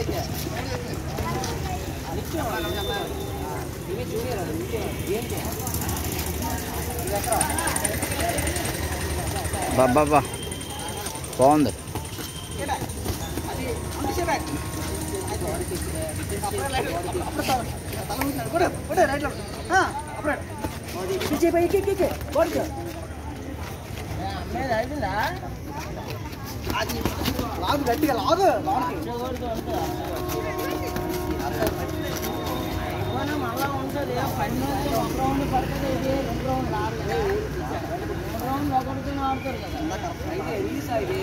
బాబా బాగుంది లాగు గట్టిగా లాగు లోనకి. మళ్ళా ఉంటుంది పన్ను ఒక రౌండ్ పడుతుంది ఇది రెండు రౌండ్ రాదు కదా మూడు రౌండ్ ఒకటితో ఆడుతారు కదా అయితే రీసా ఇది.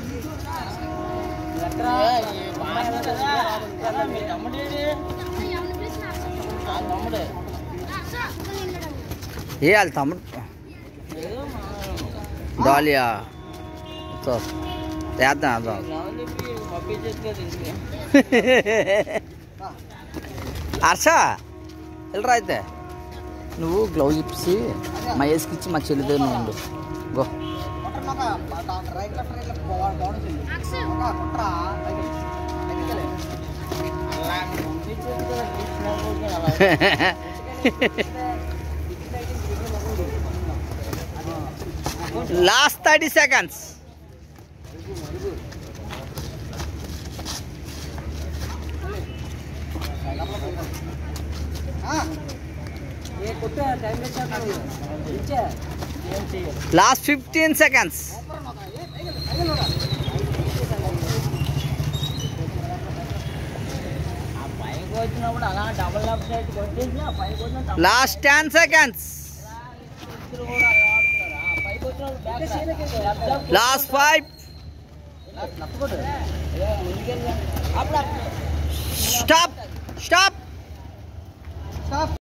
ఎక్కడ మీ తమ్ముడేడి ఆ తమ్ముడే ఏ వాళ్ళ తమ్ముడు ఏదో మా డాలియా సో చేద్దాం అర్థం గ్రౌండ్ చెప్పి పంపించేది ఇంటికి హర్ష వెళ్ళరా అయితే నువ్వు గ్లౌజ్ ఇప్పి మహేష్కి ఇచ్చి మా చెల్లి దగ్గర నువ్వు ఉండు గో కొట్టండి ఒక doctor right left right left ball బాగుంటుంది ఒక కొట్టరా పైకి. పైకి వెళ్ళే. అలా పంపించేది కదా కృష్ణాపూర్కి అలా లాస్ట్ థర్టీ సెకండ్స్ ఆ. ఏ కొట్టే టైం వేస్ట్ చేస్తాను. ఇచ్చే. ఏం చెయ్యాలి లాస్ట్ ఫిఫ్టీన్ సెకండ్స్ సూపర్ అన్నమాట. ఏ, పైకి వెళ్ళు, పైకి వెళ్ళు రా. ఆ పైకి వచ్చినప్పుడు అలా డబుల్ లెఫ్ట్ సైడ్ కొట్టేసి ఆ పైకి వచ్చిన లాస్ట్ టెన్ సెకండ్స్ ఇద్దరు కూడా అలా ఆడుతున్నారు ఆ పైకి వచ్చినప్పుడు back left left last five left కొట్టు. ఏ, ముందుకెళ్ళి అప్పుడు అప్పుడు స్టాప్ స్టాప్ స్టాప్